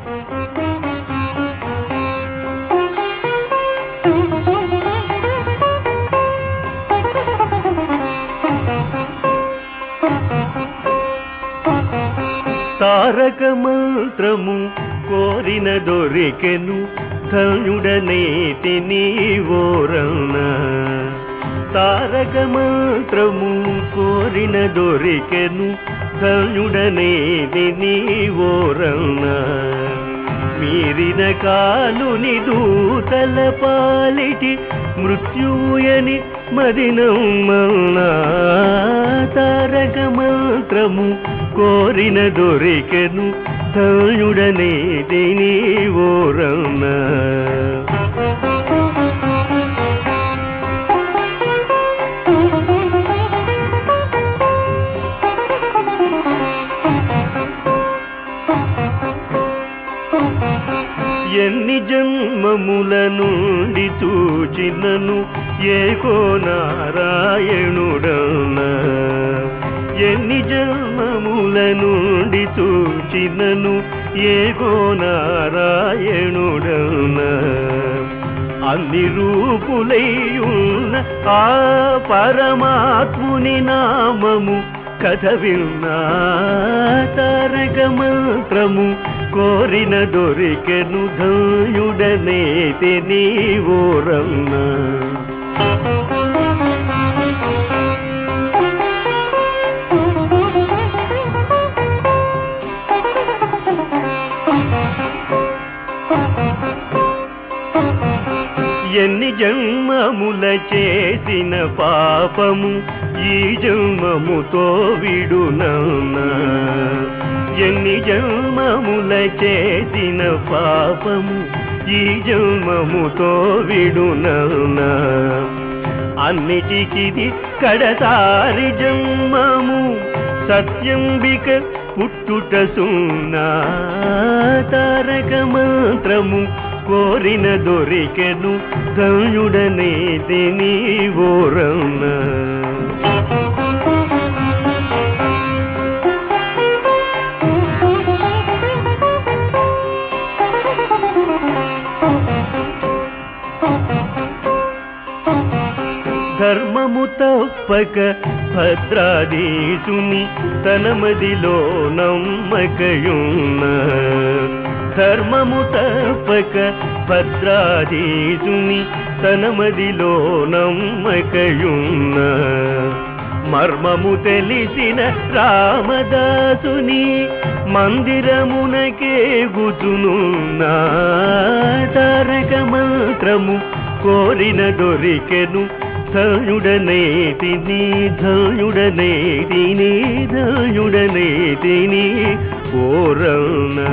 తారక మంత్రము కోరిన దొరికెను ధనుడనేతి నీవోరన్న తారక మంత్రము కోరిన దొరికెను ధనుడనేది నీవోరన్న మీరిన కాలుని దూతల పాలిటి మృత్యుయని మదినమ్మన్నా తారక మంత్రము కోరిన దొరికెను తయుడనే తిని ఓరన్న ఎన్ని జన్మముల నుండి చూచినను ఏకో నారాయణుడన్న ఎన్ని జన్మముల నుండి చూచినను ఏకో నారాయణుడన్న అన్ని రూపులైయున్న ఆ పరమాత్ముని నామము కథ విన్నా తారక మంత్రము కోరిన దొరికెను ధయుడనే నీవోరన్న ఎన్ని జన్మముల చేసిన పాపము ఈ జన్మముతో విడునన్నా ఎన్ని జన్మముల చేసిన పాపము ఈ జన్మముతో విడునన్నా అన్నిటికిది కడతారి జన్మము సత్యంబిక పుట్టుట సున్నా తారక మంత్రము కోరిన దొరికెను ధనుడనే తిని ఓరన్న ధర్మము తప్పక భద్రాదీసుని తనమదిలో నమ్మకయున్న ధర్మము తప్పక భద్రాదీసుని తనమదిలో నమ్మకయున్న మర్మము తెలిసిన రామదాసుని మందిరమునకే గుతునున్నా తారక మంత్రము కోరిన దొరికెను ధనుడనే తిని ధనుడనే తిని ధనుడనే తిని ఓరణ